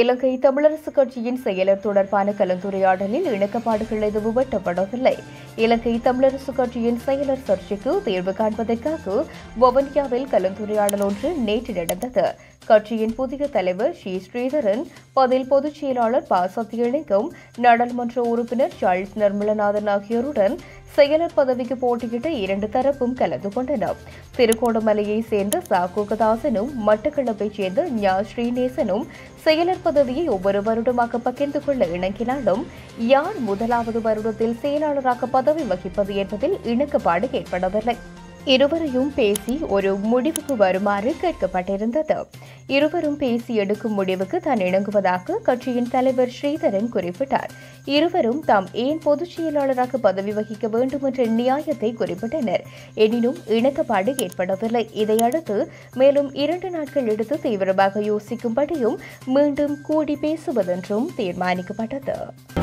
இலங்கை தமிழரசு கட்சியின் செயலர் தொடர்பான கலந்துரையாடலில் இணக்கப்பாடுகள் எதுவும் வெட்டப்படவில்லை இலங்கை தமிழரசு கட்சியின் செயலர் சர்ச்சைக்கு தீர்வு காண்பதற்காக வவுனியாவில் கலந்துரையாடல் ஒன்று நேற்று நடந்தது கட்சியின் புதிய தலைவர் ஸ்ரீ ஸ்ரீதரன் பதில் பொதுச் செயலாளர் ப சத்தியலிங்கம் நாடாளுமன்ற உறுப்பினர் சார்ல்ஸ் நிர்மலநாதன் ஆகியோருடன் செயலர் பதவிக்கு போட்டியிட்ட இரண்டு தரப்பும் கலந்து கொண்டனர் திருகோணமலையை சேர்ந்த சாகுகதாசனும் மட்டக்களப்பைச் சேர்ந்த ஞா ஸ்ரீநேசனும் செயலர் பதவியை ஒவ்வொரு வருடமாக பகிர்ந்து கொள்ள இணங்கினாலும் யார் முதலாவது வருடத்தில் செயலாளராக பதவி வகிப்பது என்பதில் இணக்கப்பாடு ஏற்படவில்லை இருவரையும் பேசி ஒரு முடிவுக்கு வருமாறு கேட்கப்பட்டிருந்தது இருவரும் பேசி எடுக்கும் முடிவுக்கு தான் இணங்குவதாக கட்சியின் தலைவர் ஸ்ரீதரன் குறிப்பிட்டார் இருவரும் தாம் ஏன் பொதுச் செயலாளராக பதவி வகிக்க வேண்டும் என்ற நியாயத்தை குறிப்பிட்டனர் எனினும் இணக்கப்பாடு ஏற்படவில்லை இதையடுத்து மேலும் இரண்டு நாட்கள் எடுத்து தீவிரமாக யோசிக்கும்படியும் மீண்டும் கூடி பேசுவதென்றும் தீர்மானிக்கப்பட்டது